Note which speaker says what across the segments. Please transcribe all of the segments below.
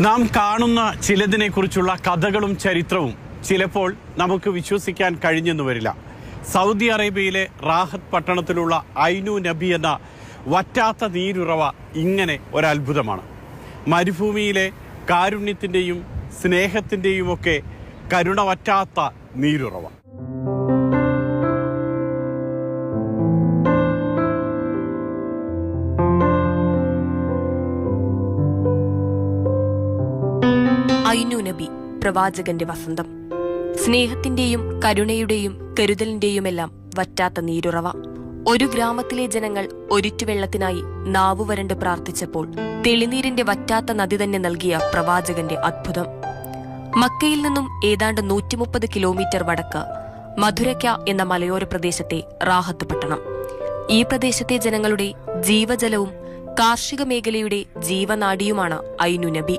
Speaker 1: നാം കാണുന്ന ചിലതിനെക്കുറിച്ചുള്ള കഥകളും ചരിത്രവും ചിലപ്പോൾ നമുക്ക് വിശ്വസിക്കാൻ കഴിഞ്ഞെന്ന് വരില്ല സൗദി അറേബ്യയിലെ റാഹത്ത് പട്ടണത്തിലുള്ള ഐനു നബി എന്ന വറ്റാത്ത നീരുറവ ഇങ്ങനെ ഒരത്ഭുതമാണ് മരുഭൂമിയിലെ കാരുണ്യത്തിൻ്റെയും സ്നേഹത്തിൻ്റെയും ഒക്കെ കരുണ വറ്റാത്ത നീരുറവ
Speaker 2: ഐനു നബി പ്രവാചകന്റെ വസന്തം സ്നേഹത്തിന്റെയും കരുണയുടെയും കരുതലിന്റെയുമെല്ലാം വറ്റാത്ത നീരുറവ ഒരു ഗ്രാമത്തിലെ ജനങ്ങൾ ഒരിറ്റുവെള്ളത്തിനായി നാവു വരണ്ട് പ്രാർത്ഥിച്ചപ്പോൾ തെളിനീരിന്റെ വറ്റാത്ത നദി തന്നെ നൽകിയ പ്രവാചകന്റെ അത്ഭുതം മക്കയിൽ നിന്നും ഏതാണ്ട് നൂറ്റിമുപ്പത് കിലോമീറ്റർ വടക്ക് മധുരയ്ക്ക എന്ന മലയോര പ്രദേശത്തെ റാഹത്ത് പട്ടണം ഈ പ്രദേശത്തെ ജനങ്ങളുടെ ജീവജലവും കാർഷിക മേഖലയുടെ ജീവനാഡിയുമാണ് ഐനു നബി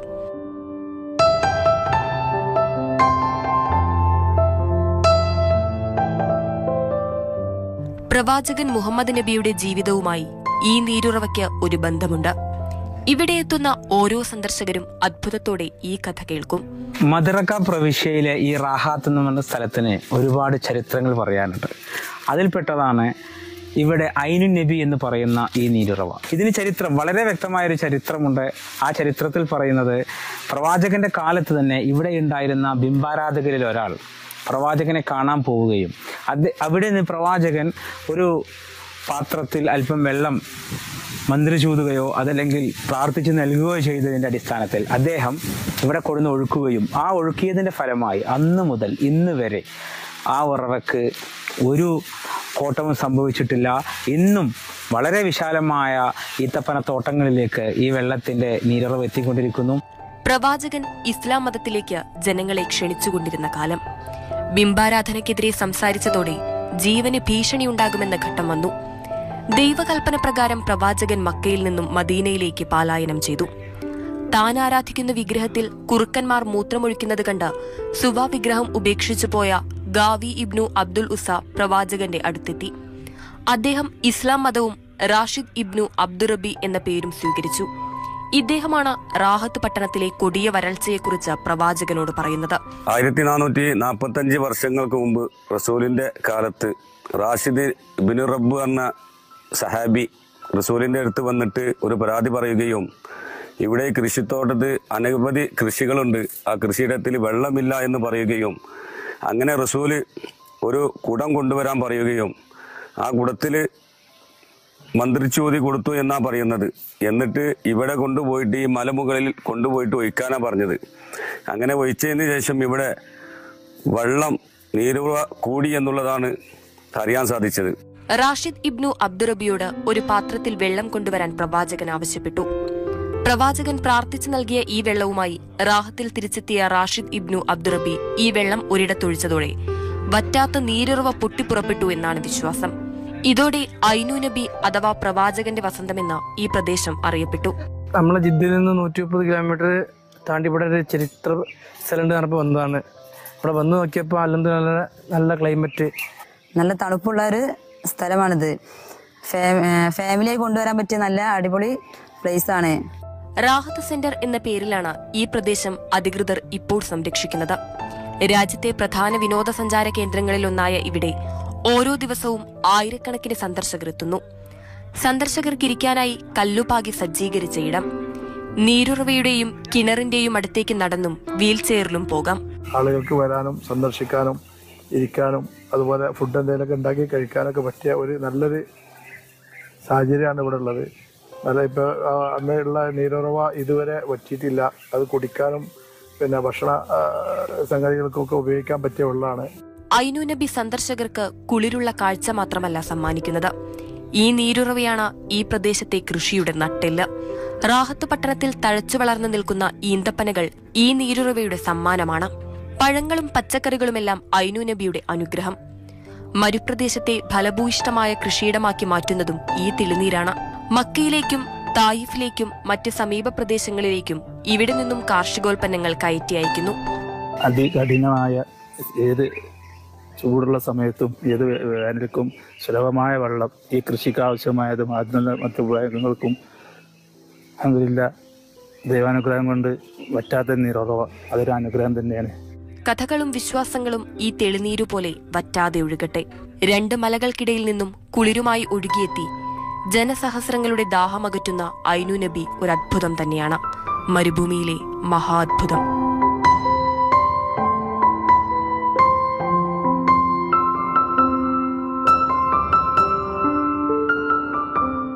Speaker 2: പ്രവാചകൻ മുഹമ്മദ് നബിയുടെ ജീവിതവുമായി ഈ നീരുറവയ്ക്ക് ഒരു ബന്ധമുണ്ട് ഇവിടെ എത്തുന്ന ഓരോ സന്ദർശകരും അത്ഭുതത്തോടെ ഈ കഥ കേൾക്കും
Speaker 3: മദറക്ക പ്രവിശ്യയിലെ ഈ റാഹാത്ത് എന്ന് പറഞ്ഞ സ്ഥലത്തിന് ഒരുപാട് ചരിത്രങ്ങൾ പറയാനുണ്ട് അതിൽപ്പെട്ടതാണ് ഇവിടെ ഐനു നബി എന്ന് പറയുന്ന ഈ നീരുറവ ഇതിന് ചരിത്രം വളരെ വ്യക്തമായ ഒരു ചരിത്രമുണ്ട് ആ ചരിത്രത്തിൽ പറയുന്നത് പ്രവാചകന്റെ കാലത്ത് തന്നെ ഇവിടെ ഉണ്ടായിരുന്ന ബിംബാരാധകരിൽ ഒരാൾ പ്രവാചകനെ കാണാൻ പോവുകയും അത് അവിടെ നിന്ന് പ്രവാചകൻ ഒരു പാത്രത്തിൽ അല്പം വെള്ളം മന്ത്രി ചൂതുകയോ അതല്ലെങ്കിൽ പ്രാർത്ഥിച്ച് നൽകുകയോ ചെയ്തതിൻ്റെ അടിസ്ഥാനത്തിൽ അദ്ദേഹം ഇവിടെ കൊടുന്ന് ഒഴുക്കുകയും ആ ഒഴുക്കിയതിൻ്റെ ഫലമായി അന്ന് മുതൽ ഇന്ന് വരെ ആ ഉറവക്ക് ഒരു കോട്ടവും സംഭവിച്ചിട്ടില്ല ഇന്നും വളരെ വിശാലമായ ഈത്തപ്പന തോട്ടങ്ങളിലേക്ക് ഈ വെള്ളത്തിൻ്റെ നീരുറവ് എത്തിക്കൊണ്ടിരിക്കുന്നു
Speaker 2: പ്രവാചകൻ ഇസ്ലാം മതത്തിലേക്ക് ജനങ്ങളെ ക്ഷണിച്ചുകൊണ്ടിരുന്ന കാലം ബിംബാരാധനയ്ക്കെതിരെ സംസാരിച്ചതോടെ ജീവന് ഭീഷണിയുണ്ടാകുമെന്ന ഘട്ടം വന്നു ദൈവകൽപ്പന പ്രകാരം പ്രവാചകൻ മക്കയിൽ നിന്നും മദീനയിലേക്ക് പലായനം ചെയ്തു താൻ ആരാധിക്കുന്ന വിഗ്രഹത്തിൽ കുറുക്കന്മാർ മൂത്രമൊഴിക്കുന്നത് കണ്ട് സുവ വിഗ്രഹം ഉപേക്ഷിച്ചു പോയ ഗാവി ഇബ്നു അബ്ദുൽ ഉസ പ്രവാചകന്റെ അടുത്തെത്തി അദ്ദേഹം ഇസ്ലാം മതവും റാഷിദ് ഇബ്നു അബ്ദുറബി എന്ന പേരും സ്വീകരിച്ചു ഇദ്ദേഹമാണ് റാഹത്ത് പട്ടണത്തിലെ കൊടിയ വരൾച്ചയെക്കുറിച്ച് പ്രവാചകനോട് പറയുന്നത്
Speaker 4: ആയിരത്തി നാനൂറ്റി നാൽപ്പത്തഞ്ച് വർഷങ്ങൾക്ക് മുമ്പ് റസൂലിന്റെ കാലത്ത് റാഷിദ് ബിനു റബ്ബ് എന്ന സഹാബി റസൂലിന്റെ അടുത്ത് വന്നിട്ട് ഒരു പരാതി പറയുകയും ഇവിടെ ഈ കൃഷിത്തോട്ടത്ത് അനവധി കൃഷികളുണ്ട് ആ കൃഷിയിടത്തിൽ വെള്ളമില്ല എന്ന് പറയുകയും അങ്ങനെ റസൂല് ഒരു കുടം കൊണ്ടുവരാൻ പറയുകയും ആ കുടത്തിൽ മന്ത്രിച്ചൂതി കൊടുത്തു എന്നാ പറയുന്നത് എന്നിട്ട് ഇവിടെ കൊണ്ടുപോയിട്ട് ഈ മലമുകളിൽ കൊണ്ടുപോയിട്ട് ഒഴിക്കാനാ പറഞ്ഞത് അങ്ങനെ ഒഴിച്ചതിന് ശേഷം ഇവിടെ വെള്ളം നീരുറ കൂടി എന്നുള്ളതാണ് അറിയാൻ സാധിച്ചത്
Speaker 2: റാഷിദ് ഇബ്നു അബ്ദുറബിയോട് ഒരു പാത്രത്തിൽ വെള്ളം കൊണ്ടുവരാൻ പ്രവാചകൻ ആവശ്യപ്പെട്ടു പ്രവാചകൻ പ്രാർത്ഥിച്ചു നൽകിയ ഈ വെള്ളവുമായി റാഹത്തിൽ തിരിച്ചെത്തിയ റാഷിദ് ഇബ്നു അബ്ദുറബി ഈ വെള്ളം ഒരിടത്തൊഴിച്ചതോടെ വറ്റാത്ത നീരുറവ പൊട്ടിപ്പുറപ്പെട്ടു എന്നാണ് വിശ്വാസം ഇതോടെ ഐനു നബി അഥവാ പ്രവാചകന്റെ വസന്തമെന്ന ഈ പ്രദേശം അറിയപ്പെട്ടു
Speaker 5: നമ്മൾ ജിദ്ദയിൽ നിന്ന് നൂറ്റി മുപ്പത് കിലോമീറ്റർ താണ്ടി ഇവിടെ ഒരു ചരിത്ര സ്ഥലമുണ്ട് പറഞ്ഞപ്പോൾ വന്നതാണ് ഇവിടെ വന്ന് നോക്കിയപ്പോൾ അല്ലെന്ത് നല്ല നല്ല ക്ലൈമറ്റ്
Speaker 6: നല്ല തണുപ്പുള്ള ഒരു സ്ഥലമാണിത് ഫാമിലിയായി കൊണ്ടുവരാൻ പറ്റിയ നല്ല അടിപൊളി പ്ലേസ് ആണ്
Speaker 2: റാഹത്ത് സെന്റർ എന്ന പേരിലാണ് ഈ പ്രദേശം അധികൃതർ ഇപ്പോൾ സംരക്ഷിക്കുന്നത് രാജ്യത്തെ പ്രധാന വിനോദസഞ്ചാര കേന്ദ്രങ്ങളിലൊന്നായ ഇവിടെ ഓരോ ദിവസവും ആയിരക്കണക്കിന് സന്ദർശകർ എത്തുന്നു സന്ദർശകർക്കിരിക്കാനായി കല്ലുപാകി സജ്ജീകരിച്ച ഇടം നീരുറവയുടെയും കിണറിന്റെയും അടുത്തേക്ക് നടന്നും വീൽ ചെയറിലും പോകാം
Speaker 7: ആളുകൾക്ക് വരാനും സന്ദർശിക്കാനും ഇരിക്കാനും അതുപോലെ ഫുഡ് എന്തെങ്കിലുമൊക്കെ ഉണ്ടാക്കി കഴിക്കാനൊക്കെ പറ്റിയ ഒരു നല്ലൊരു സാഹചര്യമാണ് ഇവിടെ ഉള്ളത് നല്ല ഇപ്പോൾ അന്നുള്ള നീരുറവ ഇതുവരെ വറ്റിയിട്ടില്ല അത് കുടിക്കാനും പിന്നെ ഭക്ഷണ ആ, സംഗതികൾക്കൊക്കെ ഉപയോഗിക്കാൻ പറ്റിയ വെള്ളമാണ്
Speaker 2: ഐനു നബി സന്ദർശകർക്ക് കുളിരുള്ള കാഴ്ച മാത്രമല്ല സമ്മാനിക്കുന്നത് ഈ നീരുറവയാണ് ഈ പ്രദേശത്തെ കൃഷിയുടെ നട്ടെല്ല് റാഹത്ത് പട്ടണത്തിൽ തഴച്ചു വളർന്നു നിൽക്കുന്ന ഈന്തപ്പനകൾ ഈ നീരുറവയുടെ സമ്മാനമാണ് പഴങ്ങളും പച്ചക്കറികളുമെല്ലാം ഐനു നബിയുടെ അനുഗ്രഹം മരുപ്രദേശത്തെ ഫലഭൂയിഷ്ടമായ കൃഷിയിടമാക്കി മാറ്റുന്നതും ഈ തെളിനീരാണ് മക്കയിലേക്കും തായിഫിലേക്കും മറ്റ് സമീപ പ്രദേശങ്ങളിലേക്കും ഇവിടെ നിന്നും കാർഷികോൽപ്പന്നങ്ങൾ കയറ്റി അയക്കുന്നു
Speaker 8: അതികഠിനമായ ഏത് ചൂടുള്ള സമയത്തും ഏത് വേനൽക്കും സുലഭമായ വെള്ളം ഈ കൃഷിക്ക് ആവശ്യമായതും അതിനുള്ള മറ്റു ഉപയോഗങ്ങൾക്കും അഹമില്ല ദൈവാനുഗ്രഹം കൊണ്ട് വറ്റാത്ത നീരുറവ അതൊരു അനുഗ്രഹം തന്നെയാണ്
Speaker 2: കഥകളും വിശ്വാസങ്ങളും ഈ തെളിനീരു പോലെ വറ്റാതെ ഒഴുകട്ടെ രണ്ട് മലകൾക്കിടയിൽ നിന്നും കുളിരുമായി ഒഴുകിയെത്തി ജനസഹസ്രങ്ങളുടെ ദാഹമകറ്റുന്ന ഐനു നബി ഒരു അത്ഭുതം തന്നെയാണ് മരുഭൂമിയിലെ മഹാത്ഭുതം